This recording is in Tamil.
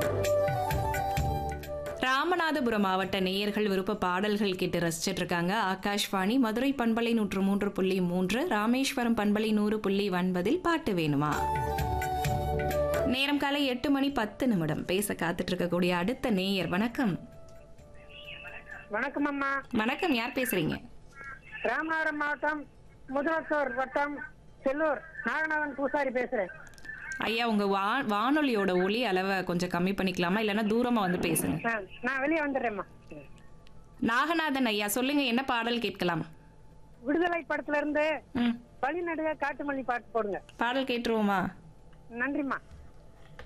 ராமநாதபுரம் மாவட்ட நேயர்கள் விருப்ப பாடல்கள் கேட்டு ரசிச்சிட்டு இருக்காங்க ஆகாஷ்வாணி மதுரை பண்பலை நூற்று மூன்று புள்ளி மூன்று ராமேஸ்வரம் பண்பலை நூறு புள்ளி ஒன்பதில் பாட்டு வேணுமா நேரம் காலை எட்டு மணி பத்து நிமிடம் பேச காத்துட்டு இருக்கக்கூடிய அடுத்த நேயர் வணக்கம் வணக்கம் அம்மா வணக்கம் யார் பேசுறீங்க ராமநாதபுரம் மாவட்டம் முதலத்தூர் வட்டம் செல்லூர் நாகநாதன் பூசாரி பேசுறேன் ஐயா உங்க வா வானொலியோட ஒலி அளவை கொஞ்சம் கம்மி பண்ணிக்கலாமா இல்லைன்னா தூரமா வந்து பேசுங்க நான் நான் வெளியே வந்துடுறேம்மா நாகநாதன் ஐயா சொல்லுங்க என்ன பாடல் கேட்கலாம் விடுதலை படத்துல இருந்து ம் வழி நடுக காட்டுமல்லி பாட்டு போடுங்க பாடல் கேட்டுருவோமா நன்றிம்மா